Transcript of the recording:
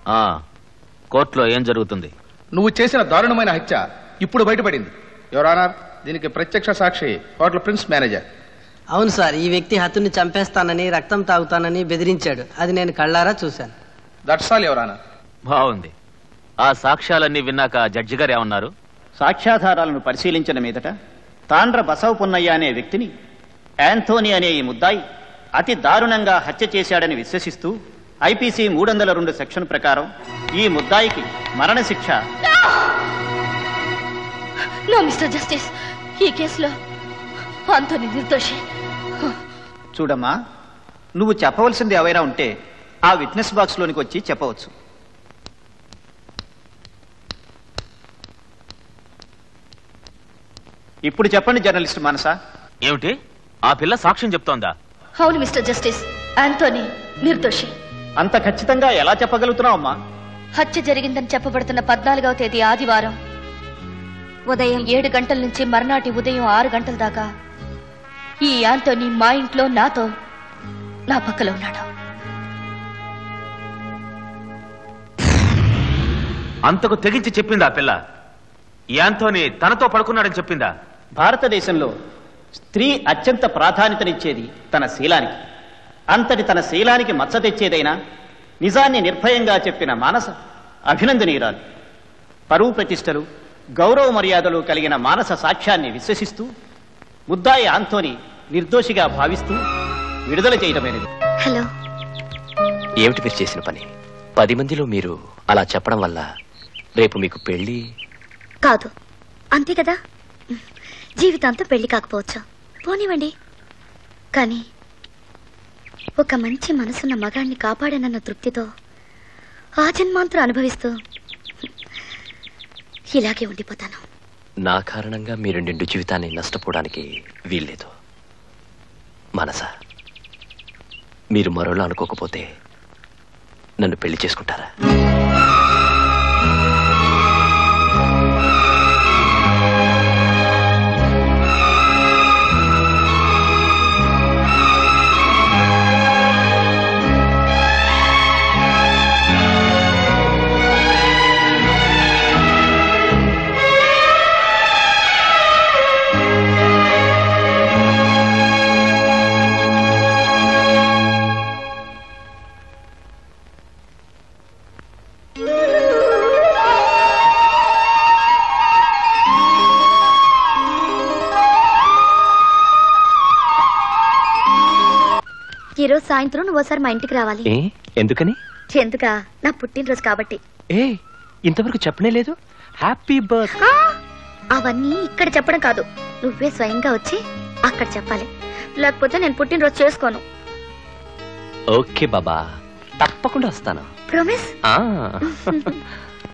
ఆ కోర్టులో ఏం జరుగుతుంది నువ్వు చేసిన దారుణమైన హత్య ఇప్పుడు బయటపడింది యువరానర్ దీనికి ప్రత్యక్ష సాక్షి హోటల్ ప్రిన్స్ మేనేజర్ అవును సార్ ఈ వ్యక్తి హతుని చంపేస్తానని రక్తం తాగుతానని బెదిరించాడు అది నేను కళ్ళారా చూశాను దట్స్ ఆల్ యువరానర్ బాగుంది ఆ సాక్ష్యాలన్నీ విన్నాక జడ్జి గారు ఏమన్నారు సాక్ష్యాధారాలను పరిశీలించిన మీదట తాండ్ర బసవ పున్నయ్య అనే వ్యక్తిని యాంథోనీ అనే ఈ ముద్దాయి అతి దారుణంగా హత్య చేశాడని విశ్వసిస్తూ ఐపీసీ మూడు వందల రెండు సెక్షన్ ప్రకారం ఈ ముద్దాయికి మరణశిక్ష నో మిస్టర్ జస్టిస్ ఈ కేసులో అంతని నిర్దోషి చూడమ్మా నువ్వు చెప్పవలసింది ఏవైనా ఉంటే ఆ విట్నెస్ బాక్స్ లోనికి వచ్చి చెప్పవచ్చు ఇప్పుడు చెప్పండి జర్నలిస్ట్ మనసా ఏమిటి ఆ పిల్ల సాక్ష్యం చెప్తోందా అవును మిస్టర్ జస్టిస్ ఆంటోనీ నిర్దోషి అంత ఖచ్చితంగా ఎలా చెప్పగలుగుతున్నావమ్మా హత్య జరిగిందని చెప్పబడుతున్న పద్నాలుగవ తేదీ ఆదివారం ఉదయం ఏడు గంటల నుంచి మర్నాటి ఉదయం ఆరు గంటల దాకా ఈ యాంటోనీ మా ఇంట్లో నాతో నా పక్కలో ఉన్నాడు అంతకు తెగించి చెప్పిందా ఆ పిల్ల యాంతోని తనతో పడుకున్నాడని చెప్పిందా భారతదేశంలో స్త్రీ అత్యంత ప్రాధాన్యతనిచ్చేది తన శీలానికి అంతటి తన శీలానికి మచ్చ తెచ్చేదైనా నిజాన్ని నిర్భయంగా చెప్పిన మానస అభినందనీయురాలు పరువు ప్రతిష్టలు గౌరవ మర్యాదలు కలిగిన మానస సాక్ష్యాన్ని విశ్వసిస్తూ ముద్దాయి ఆంతోని నిర్దోషిగా భావిస్తూ విడుదల చేయడమైనది హలో ఏమిటి మీరు చేసిన పని పది మందిలో మీరు అలా చెప్పడం వల్ల రేపు మీకు పెళ్లి కాదు అంతే కదా జీవితాంతం పెళ్లి కాకపోవచ్చు పోనివ్వండి కానీ ఒక మంచి మనసున్న మగాణ్ణి కాపాడానన్న తృప్తితో ఆ జన్మాంతరం అనుభవిస్తూ ఇలాగే ఉండిపోతాను నా కారణంగా మీరు నిండు జీవితాన్ని నష్టపోవడానికి వీల్లేదు మనసా మీరు మరోలా అనుకోకపోతే నన్ను పెళ్లి చేసుకుంటారా ఈరోజు సాయంత్రం నువ్వు ఒకసారి మా ఇంటికి రావాలి ఏ ఎందుకని ఎందుకా నా పుట్టినరోజు కాబట్టి ఏ ఇంతవరకు చెప్పనే లేదు హ్యాపీ బర్త్ ఆ! అవన్నీ ఇక్కడ చెప్పడం కాదు నువ్వే స్వయంగా వచ్చి అక్కడ చెప్పాలి లేకపోతే నేను పుట్టినరోజు చేసుకోను ఓకే బాబా తప్పకుండా వస్తాను ప్రామిస్ ఆ